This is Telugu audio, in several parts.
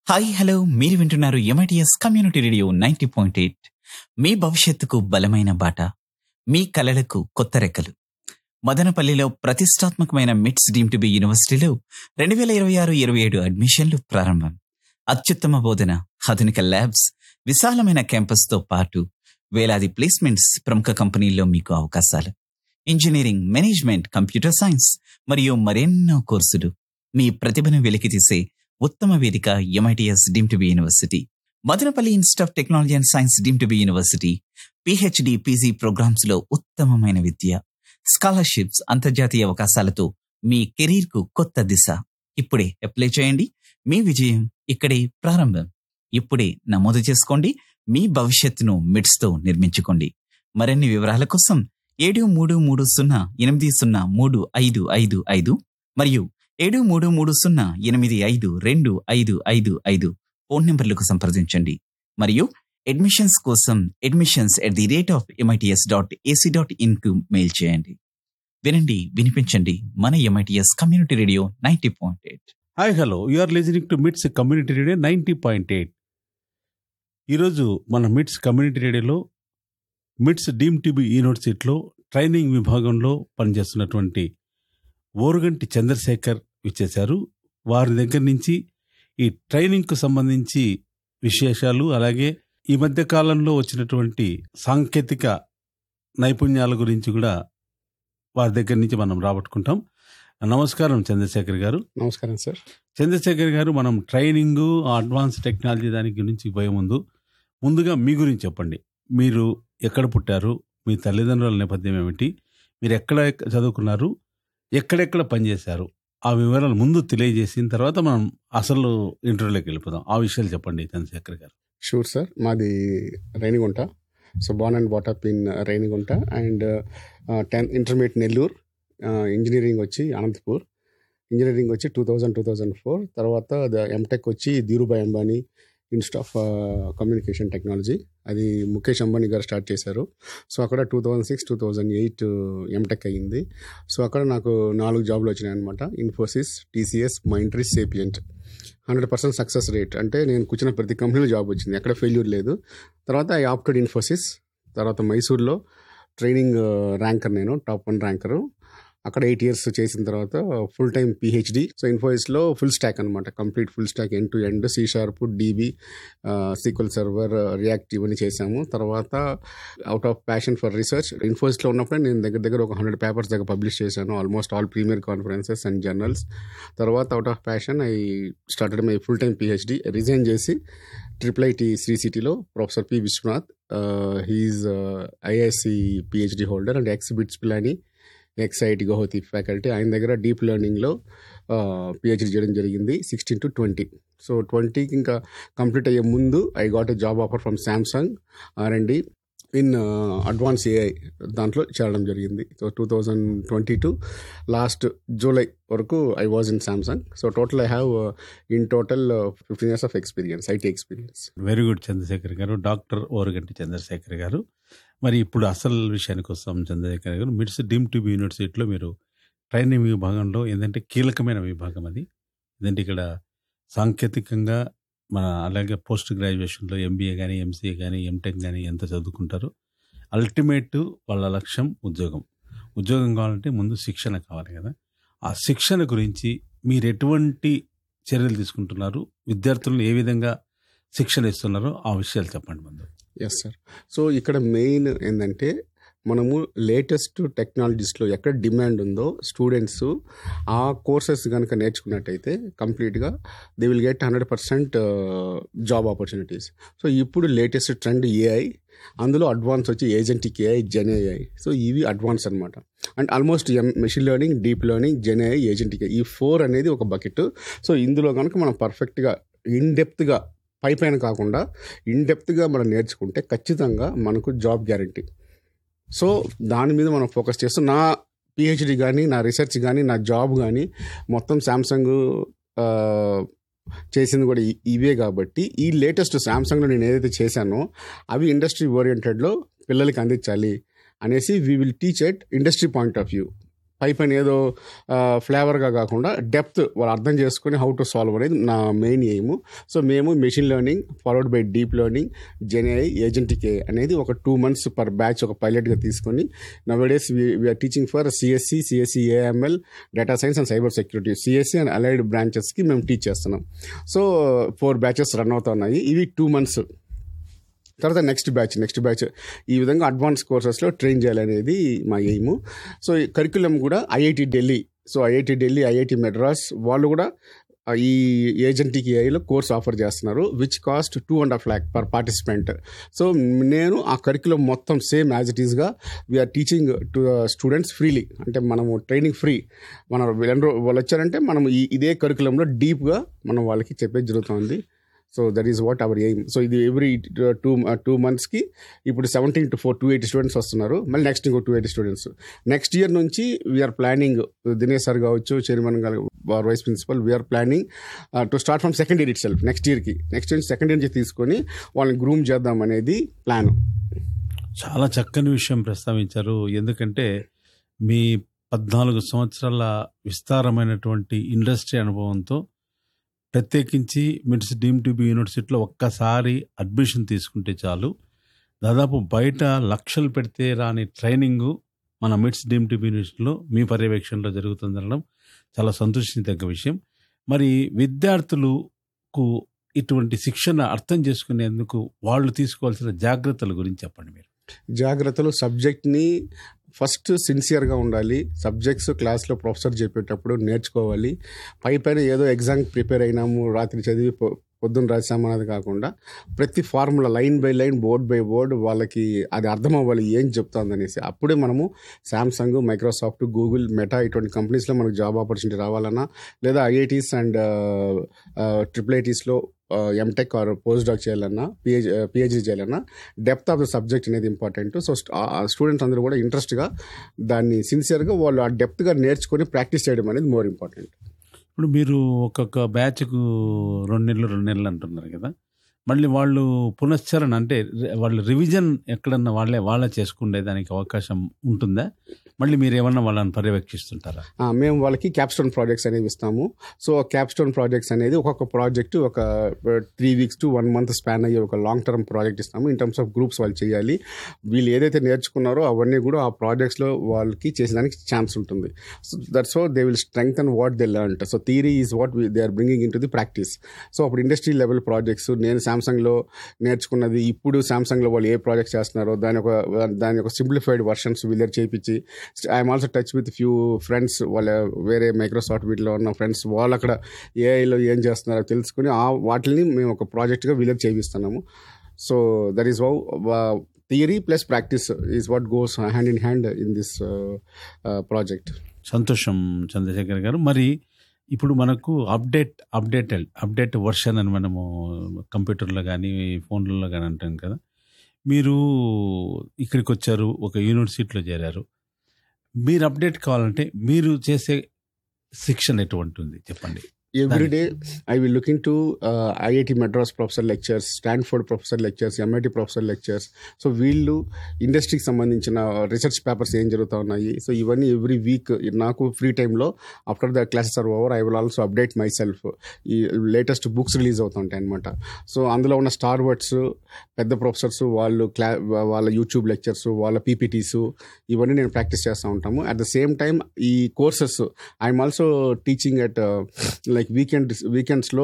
హాయ్ హలో మీరు వింటున్నారు MITS community radio ninety point eight మీ భవిష్యత్తుకు బలమైన బాట మీ కలలకు కొత్త రెక్కలు మదనపల్లిలో ప్రతిష్టాత్మకమైన మిట్స్ డీమ్ టు బి యూనివర్సిటీలో రెండు వేల ఇరవై ఆరు ఇరవై ఏడు అడ్మిషన్లు ప్రారంభం అత్యుత్తమ బోధన ఆధునిక ల్యాబ్స్ విశాలమైన క్యాంపస్తో పాటు వేలాది ప్లేస్మెంట్స్ ప్రముఖ కంపెనీల్లో మీకు అవకాశాలు ఇంజనీరింగ్ మేనేజ్మెంట్ కంప్యూటర్ సైన్స్ మరియు మరెన్నో కోర్సులు మీ ప్రతిభను వెలికితీసే ఉత్తమ వేదిక MITS deem to be university Madanapalle institute of technology and science deem to be university PhD PG programmes లో ఉత్తమమైన విద్య స్కాలర్షిప్స్ అంతర్జాతీయ అవకాశాలతో మీ కెరీర్ కు కొత్త దిశ ఇప్పుడే అప్లై చేయండి మీ విజయం ఇక్కడే ప్రారంభం ఇప్పుడే నమోదు చేసుకోండి మీ భవిష్యత్తును మిడ్స్ తో నిర్మించుకోండి మరిన్ని వివరాల కోసం ఏడు మూడు మూడు సున్నా ఎనిమిది సున్నా మూడు ఐదు ఐదు ఐదు మరియు ఏడు మూడు మూడు సున్నా ఎనిమిది ఐదు రెండు ఐదు ఐదు ఐదు ఫోన్ నంబర్లకు సంప్రదించండి మరియు అడ్మిషన్స్ కోసం admissions at the rate of MITS dot AC dot in కు మెయిల్ చేయండి వినండి వినిపించండి మన MITS community radio ninety point eight hi hello you are listening to MITS community radio ninety point eight ఈరోజు మన మిట్స్ కమ్యూనిటీ రేడియోలో మిట్స్ డీమ్ టీబీ యూనివర్సిటీలో ట్రైనింగ్ విభాగంలో పనిచేస్తున్నటువంటి ఓరుగంటి చంద్రశేఖర్ ఇచ్చేశారు వారి దగ్గర నుంచి ఈ ట్రైనింగ్కు సంబంధించి విశేషాలు అలాగే ఈ మధ్య కాలంలో వచ్చినటువంటి సాంకేతిక నైపుణ్యాల గురించి కూడా వారి దగ్గర నుంచి మనం రాబట్టుకుంటాం నమస్కారం చంద్రశేఖర్ గారు నమస్కారం సార్ చంద్రశేఖర్ గారు మనం ట్రైనింగ్ అడ్వాన్స్ టెక్నాలజీ దాని గురించి పోయే ముందు ముందుగా మీ గురించి చెప్పండి మీరు ఎక్కడ పుట్టారు మీ తల్లిదండ్రుల నేపథ్యం ఏమిటి మీరు ఎక్కడ చదువుకున్నారు ఎక్కడెక్కడ పనిచేశారు ఆ వివరాలు ముందు తెలియజేసిన తర్వాత మనం అసలు ఇంటర్వ్యూలోకి వెళ్ళిపోదాం ఆ విషయాలు చెప్పండి చంద్రశేఖర్ గారు షూర్ సార్ మాది Renigunta so born and brought up in Renigunta and ten intermediate Nellore engineering వచ్చి అనంతపూర్ ఇంజనీరింగ్ వచ్చి two thousand two thousand four తర్వాత ఎంటెక్ వచ్చి Dhirubhai Ambani institute of communication technology అది ముఖేష్ అంబానీ గారు స్టార్ట్ చేశారు సో అక్కడ two thousand six two thousand eight MTech అయ్యింది సో అక్కడ నాకు నాలుగు జాబ్లు వచ్చినాయి అనమాట Infosys TCS Mindtree Sapient hundred percent success rate అంటే నేను కూర్చున్న ప్రతి కంపెనీలో జాబ్ వచ్చింది ఎక్కడ ఫెయిల్యూర్ లేదు తర్వాత ఐ ఆప్టెడ్ ఇన్ఫోసిస్ తర్వాత మైసూర్లో ట్రైనింగ్ ర్యాంకర్ నేను టాప్ వన్ ర్యాంకరు అక్కడ ఎయిట్ ఇయర్స్ చేసిన తర్వాత ఫుల్ టైం పిహెచ్డి సో ఇన్ఫోసిస్లో ఫుల్ స్టాక్ అనమాట complete full stack end to end C sharp DB SQL server React ఇవన్నీ చేశాము తర్వాత out of passion for research ఇన్ఫోసిస్లో ఉన్నప్పుడే నేను దగ్గర దగ్గర ఒక హండ్రెడ్ పేపర్స్ దగ్గర పబ్లిష్ చేశాను almost all premier conferences and journals తర్వాత out of passion I started my full time PhD resign చేసి ట్రిపుల్ ఐటి శ్రీ సిటీలో professor P Vishwanath he is IISc PhD holder and ex BITS Pilani ex IIT Guwahati faculty ఆయన దగ్గర డీప్ లెర్నింగ్లో పిహెచ్డి చేయడం జరిగింది సిక్స్టీన్ టు ట్వంటీ సో ట్వంటీకి ఇంకా కంప్లీట్ అయ్యే ముందు I got a job offer from Samsung R and in advance AI దాంట్లో చేరడం జరిగింది so two thousand twenty two last July వరకు I was in Samsung so total I have in total fifteen years of experience IT experience very good Chandrasekhar garu doctor Oraganti Chandrasekhar గారు మరి ఇప్పుడు అసలు విషయానికి వస్తాం చంద్రశేఖర్ గారు మిడ్స్ డీమ్ టీబీ యూనివర్సిటీలో మీరు ట్రైనింగ్ విభాగంలో ఏంటంటే కీలకమైన విభాగం అది ఏంటంటే ఇక్కడ సాంకేతికంగా మన అలాగే పోస్ట్ గ్రాడ్యుయేషన్లో ఎంబీఏ కానీ ఎంసీఏ కానీ ఎంటెక్ కానీ ఎంత చదువుకుంటారో అల్టిమేట్ వాళ్ళ లక్ష్యం ఉద్యోగం ఉద్యోగం కావాలంటే ముందు శిక్షణ కావాలి కదా ఆ శిక్షణ గురించి మీరు ఎటువంటి చర్యలు తీసుకుంటున్నారు విద్యార్థులను ఏ విధంగా శిక్షణ ఇస్తున్నారో ఆ విషయాలు చెప్పండి ముందు ఎస్ సార్ సో ఇక్కడ మెయిన్ ఏంటంటే మనము లేటెస్ట్ టెక్నాలజీస్లో ఎక్కడ డిమాండ్ ఉందో స్టూడెంట్స్ ఆ కోర్సెస్ కనుక నేర్చుకున్నట్టయితే కంప్లీట్గా they will get hundred percent job opportunities so ఇప్పుడు లేటెస్ట్ ట్రెండ్ ఏఐ అందులో అడ్వాన్స్ వచ్చి agentic AI gen AI so ఇవి అడ్వాన్స్ అనమాట and almost um machine learning deep learning gen AI agentic ఈ ఫోర్ అనేది ఒక బకెట్ సో ఇందులో కనుక మనం పర్ఫెక్ట్గా ఇన్ డెప్త్గా పై పైన కాకుండా ఇన్ డెప్త్గా మనం నేర్చుకుంటే ఖచ్చితంగా మనకు జాబ్ గ్యారంటీ సో దాని మీద మనం ఫోకస్ చేస్తూ నా పిహెచ్డి కానీ నా రీసెర్చ్ కానీ నా జాబ్ కానీ మొత్తం శాంసంగ్ చేసింది కూడా ఇ- ఇవే కాబట్టి ఈ లేటెస్ట్ శాంసంగ్లో నేను ఏదైతే చేశానో అవి ఇండస్ట్రీ ఓరియంటెడ్లో పిల్లలకి అందించాలి అనేసి we will teach at industry point of view పై పైన ఏదో ఫ్లేవర్గా కాకుండా డెప్త్ వాళ్ళు అర్థం చేసుకొని హౌ టు సాల్వ్ అనేది నా మెయిన్ ఎయిమ్ సో మేము machine learning followed by deep learning gen AI agentic A అనేది ఒక టూ మంత్స్ పర్ బ్యాచ్ ఒక పైలట్గా తీసుకొని nowadays we are teaching for CSC CSC AML data science and cyber security CSC and allied బ్రాంచెస్కి మేము టీచ్ చేస్తున్నాం సో ఫోర్ బ్యాచెస్ రన్ అవుతున్నాయి ఇవి టూ మంత్స్ తర్వాత నెక్స్ట్ బ్యాచ్ నెక్స్ట్ బ్యాచ్ ఈ విధంగా అడ్వాన్స్ కోర్సెస్లో ట్రైన్ చేయాలనేది మా ఎయిమ్ సో ఈ కరికులం కూడా IIT Delhi so IIT Delhi IIT Madras వాళ్ళు కూడా ఆ, ఈ ఏజెంట్కి ఏఐలో కోర్స్ ఆఫర్ చేస్తున్నారు which cost two and half lakh per participant so నేను ఆ కరికులం మొత్తం సేమ్ యాజ్ ఇట్ ఈస్గా we are teaching to students freely అంటే మనము ట్రైనింగ్ ఫ్రీ మన వీళ్ళందరూ వాళ్ళు వచ్చారంటే మనం ఈ ఇదే కరికులంలో డీప్గా మనం వాళ్ళకి చెప్పేది జరుగుతుంది so that is what our aim so ఇది ఎవ్రీ టూ టూ మంత్స్కి ఇప్పుడు seventeen to four two eighty students వస్తున్నారు మళ్ళీ నెక్స్ట్ ఇంకో two eighty students next year నుంచి వీఆర్ ప్లానింగ్ దినేష్ సార్ కావచ్చు chairman vice principal we are planning to start from second year itself next ఇయర్కి నెక్స్ట్ ఇయర్ సెకండ్ ఇయర్ నుంచి తీసుకొని వాళ్ళని గ్రూమ్ చేద్దాం అనేది ప్లాన్ చాలా చక్కని విషయం ప్రస్తావించారు ఎందుకంటే మీ పద్నాలుగు సంవత్సరాల విస్తారమైనటువంటి ఇండస్ట్రీ అనుభవంతో ప్రత్యేకించి మిడ్స్ డీమ్ టీబీ యూనివర్సిటీలో ఒక్కసారి అడ్మిషన్ తీసుకుంటే చాలు దాదాపు బయట లక్షలు పెడితే రాని ట్రైనింగ్ మన మిడ్స్ డీమ్ టీబీ యూనివర్సిటీలో మీ పర్యవేక్షణలో జరుగుతుందనడం చాలా సంతోషించదగ్గ విషయం మరి విద్యార్థులకు ఇటువంటి శిక్షణ అర్థం చేసుకునేందుకు వాళ్ళు తీసుకోవాల్సిన జాగ్రత్తల గురించి చెప్పండి మీరు జాగ్రత్తలు సబ్జెక్ట్ని ఫస్ట్ సిన్సియర్గా ఉండాలి సబ్జెక్ట్స్ క్లాస్లో ప్రొఫెసర్ చెప్పేటప్పుడు నేర్చుకోవాలి పై పైన ఏదో ఎగ్జామ్ ప్రిపేర్ అయినాము రాత్రి చదివి పొ- పొద్దున్న రాసాము అనేది కాకుండా ప్రతి formula line by line board by board వాళ్ళకి అది అర్థం అవ్వాలి ఏం చెప్తుంది అనేసి అప్పుడే మనము శాంసంగ్ మైక్రోసాఫ్ట్ గూగుల్ మెటా ఇటువంటి కంపెనీస్లో మనకు జాబ్ ఆపర్చునిటీ రావాలన్నా లేదా ఐఐటీస్ అండ్ ట్రిపుల్ ఐటీస్లో ఎంటెక్ ఆర్ పోస్ట్ డాక్ చేయాలన్నా పిహెచ్ పిహెచ్డి చేయాలన్నా డెప్త్ ఆఫ్ ద సబ్జెక్ట్ అనేది ఇంపార్టెంట్ సో స్టూడెంట్స్ అందరూ కూడా ఇంట్రెస్ట్గా దాన్ని సిన్సియర్గా వాళ్ళు ఆ డెప్త్గా నేర్చుకొని ప్రాక్టీస్ చేయడం అనేది మోర్ ఇంపార్టెంట్ ఇప్పుడు మీరు ఒక్కొక్క బ్యాచ్కు రెండు నెలలు రెండు నెలలు అంటున్నారు కదా మళ్ళీ వాళ్ళు పునశ్చరణ అంటే రి- వాళ్ళు రివిజన్ ఎక్కడన్నా వాళ్ళే వాళ్ళే చేసుకునే దానికి అవకాశం ఉంటుందా మళ్ళీ మీరు ఏమన్నా వాళ్ళని పర్యవేక్షిస్తుంటారా ఆ, మేము వాళ్ళకి క్యాప్స్టోన్ ప్రాజెక్ట్స్ అనేవి ఇస్తాము సో క్యాప్స్టోన్ ప్రాజెక్ట్స్ అనేది ఒక్కొక్క ప్రాజెక్ట్ ఒక three weeks to one month span అయ్యే ఒక లాంగ్ టర్మ్ ప్రాజెక్ట్ ఇస్తాము ఇన్ టర్మ్స్ ఆఫ్ గ్రూప్స్ వాళ్ళు చేయాలి వీళ్ళు ఏదైతే నేర్చుకున్నారో అవన్నీ కూడా ఆ ప్రాజెక్ట్స్లో వాళ్ళకి చేసేదానికి ఛాన్స్ ఉంటుంది so that's so they will strength and what they learn so theory is what they are bringing in to the practice so అప్పుడు ఇండస్ట్రీ లెవెల్ ప్రాజెక్ట్స్ నేను సామ్సంగ్లో నేర్చుకున్నది ఇప్పుడు సామ్సంగ్లో వాళ్ళు ఏ ప్రాజెక్ట్స్ చేస్తున్నారో దాని ఒక దాని ఒక సింప్లిఫైడ్ వర్షన్స్ వీళ్ళర్ చేయించి I'm also touch with few friends వాళ్ళ వేరే మైక్రోసాఫ్ట్ వీటిలో ఉన్న ఫ్రెండ్స్ వాళ్ళు అక్కడ ఏఐలో ఏం చేస్తున్నారో తెలుసుకుని ఆ వాటిని మేము ఒక ప్రాజెక్ట్గా వీళ్ళకి చేయిస్తున్నాము so that is how theory plus practice is what goes hand in hand in this project సంతోషం చంద్రశేఖర్ గారు మరి ఇప్పుడు మనకు అప్డేట్ అప్డేటెడ్ అప్డేట్ వర్షన్ అని మనము కంప్యూటర్లో కానీ ఫోన్లలో కానీ అంటాం కదా మీరు ఇక్కడికి వచ్చారు ఒక యూనివర్సిటీలో చేరారు మీరు అప్డేట్ కావాలంటే మీరు చేసే శిక్షణ ఎటువంటి ఉంది చెప్పండి every day I will look in to IIT Madras professor lectures Stanford professor lectures MIT professor lectures so వీళ్ళు ఇండస్ట్రీకి సంబంధించిన రీసెర్చ్ పేపర్స్ ఏం జరుగుతూ ఉన్నాయి సో ఇవన్నీ ఎవ్రీ వీక్ నాకు ఫ్రీ టైంలో after the classes are over I will also update myself ఈ లేటెస్ట్ బుక్స్ రిలీజ్ అవుతుంటాయి అనమాట సో అందులో ఉన్న స్టార్ వర్డ్స్ పెద్ద ప్రొఫెసర్స్ వాళ్ళు క్లా వాళ్ళ యూట్యూబ్ లెక్చర్స్ వాళ్ళ పీపీటీస్ ఇవన్నీ నేను ప్రాక్టీస్ చేస్తూ ఉంటాము అట్ ద సేమ్ టైం ఈ courses I'm also teaching at like weekend వీకెండ్స్లో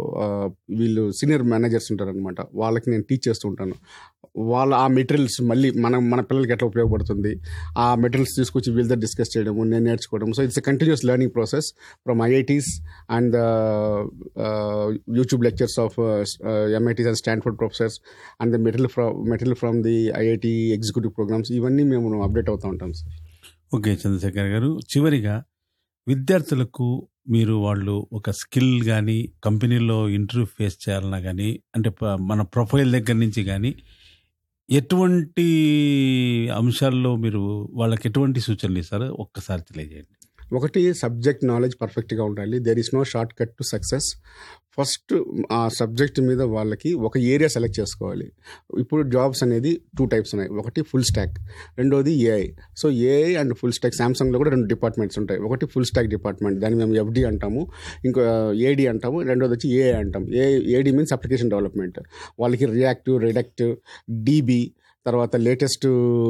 వీళ్ళు సీనియర్ మేనేజర్స్ ఉంటారనమాట వాళ్ళకి నేను టీచ్ చేస్తూ ఉంటాను వాళ్ళ ఆ మెటీరియల్స్ మళ్ళీ మన మన పిల్లలకి ఎట్లా ఉపయోగపడుతుంది ఆ మెటీరియల్స్ తీసుకొచ్చి వీళ్ళతో డిస్కస్ చేయడము నేను నేర్చుకోవడం so it's continuous learning process from IITs and YouTube lectures of MITs and Stanford professors and the material from material from the IIT executive programmes ఇవన్నీ మేము అప్డేట్ అవుతూ ఉంటాం సార్ ఓకే చంద్రశేఖర్ గారు చివరిగా విద్యార్థులకు మీరు వాళ్ళు ఒక స్కిల్ కానీ కంపెనీలో ఇంటర్వ్యూ ఫేస్ చేయాలన్నా కానీ అంటే ప- మన ప్రొఫైల్ దగ్గర నుంచి కానీ ఎటువంటి అంశాల్లో మీరు వాళ్ళకి ఎటువంటి సూచనలు ఇస్తారో ఒక్కసారి తెలియజేయండి ఒకటి సబ్జెక్ట్ నాలెడ్జ్ పర్ఫెక్ట్గా ఉండాలి there is no shortcut to success first ఆ సబ్జెక్ట్ మీద వాళ్ళకి ఒక ఏరియా సెలెక్ట్ చేసుకోవాలి ఇప్పుడు జాబ్స్ అనేది టూ టైప్స్ ఉన్నాయి ఒకటి ఫుల్ స్టాక్ రెండోది AI so AI and full stack సామ్సంగ్లో కూడా రెండు డిపార్ట్మెంట్స్ ఉంటాయి ఒకటి ఫుల్ స్టాక్ డిపార్ట్మెంట్ దాన్ని మేము ఎఫ్డి అంటాము ఇంకో ఏడి అంటాము రెండోది వచ్చి ఏఐ అంటాం A AD means application development వాళ్ళకి రియాక్ట్ రిడక్ట్ డీబీ తర్వాత లేటెస్ట్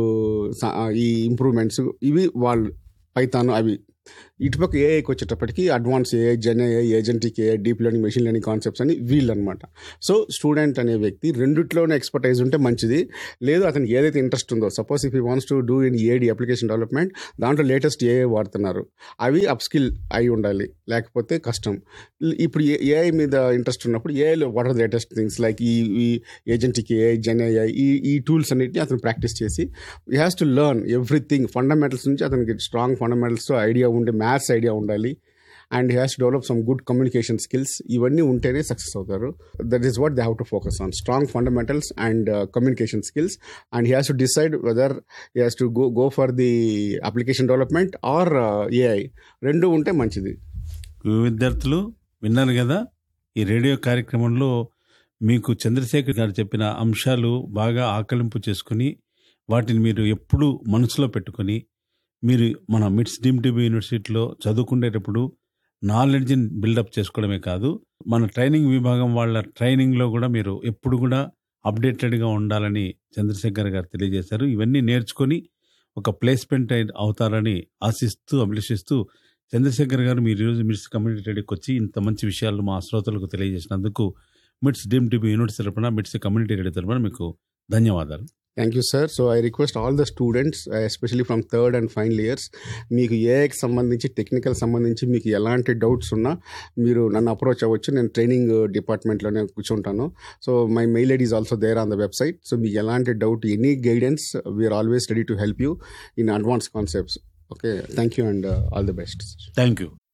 ఈ ఇంప్రూవ్మెంట్స్ ఇవి వాళ్ళు పైతాను అవి ఇటుపక్క ఏఐకి వచ్చేటప్పటికి advance AI gen AI agentic AI deep learning machine learning concepts అని వీళ్ళు అనమాట సో స్టూడెంట్ అనే వ్యక్తి రెండిట్లోనే ఎక్స్పర్టైజ్ ఉంటే మంచిది లేదు అతనికి ఏదైతే ఇంట్రెస్ట్ ఉందో suppose if you wants to do in ఏడి అప్లికేషన్ డెవలప్మెంట్ దాంట్లో లేటెస్ట్ ఏఐ వాడుతున్నారు అవి అప్ స్కిల్ అయి ఉండాలి లేకపోతే కష్టం ఇప్పుడు ఏఐ మీద ఇంట్రెస్ట్ ఉన్నప్పుడు ఏఐలో what are latest things like ఈ ఈ ఏజెంటిక్ ఏఐ జెన్ ఏఐ ఈ ఈ టూల్స్ అన్నిటిని అతను ప్రాక్టీస్ చేసి he has to learn everything fundamentals నుంచి అతనికి స్ట్రాంగ్ ఫండమెంటల్స్ ఐడియా ఉండే మ్యాథ్స్ ఐడియా ఉండాలి and has to develop some good communication skills ఇవన్నీ ఉంటేనే సక్సెస్ అవుతారు that is what they have to focus on strong fundamentals and communication skills and he has to decide whether he has to go go for the application development or AI రెండు ఉంటే మంచిది విద్యార్థులు విన్నారు కదా ఈ రేడియో కార్యక్రమంలో మీకు చంద్రశేఖర్ గారు చెప్పిన అంశాలు బాగా ఆకలింపు చేసుకుని వాటిని మీరు ఎప్పుడూ మనసులో పెట్టుకొని మీరు మన మిడ్స్ డీమ్ టీబీ యూనివర్సిటీలో చదువుకునేటప్పుడు నాలెడ్జ్ని బిల్డప్ చేసుకోవడమే కాదు మన ట్రైనింగ్ విభాగం వాళ్ళ ట్రైనింగ్లో కూడా మీరు ఎప్పుడు కూడా అప్డేటెడ్గా ఉండాలని చంద్రశేఖర్ గారు తెలియజేశారు ఇవన్నీ నేర్చుకొని ఒక ప్లేస్మెంట్ అవుతారని ఆశిస్తూ అభిలషిస్తూ చంద్రశేఖర్ గారు మీరు ఈరోజు మిడ్స్ కమ్యూనిటీ రేడియోకి వచ్చి ఇంత మంచి విషయాలు మా శ్రోతలకు తెలియజేసినందుకు మిడ్స్ డీమ్ టీబీ యూనివర్సిటీ తరపున మిడ్స్ కమ్యూనిటీ రేడియో తరపున మీకు ధన్యవాదాలు thank you sir so I request all the students especially from third and final years మీకు ఏఐకి సంబంధించి టెక్నికల్ సంబంధించి మీకు ఎలాంటి డౌట్స్ ఉన్నా మీరు నన్ను అప్రోచ్ అవ్వచ్చు నేను ట్రైనింగ్ డిపార్ట్మెంట్లోనే కూర్చుంటాను so my mail ID is also there on the website so మీకు ఎలాంటి doubt any guidance we are always ready to help you in advance concepts okay thank you and all the best thank you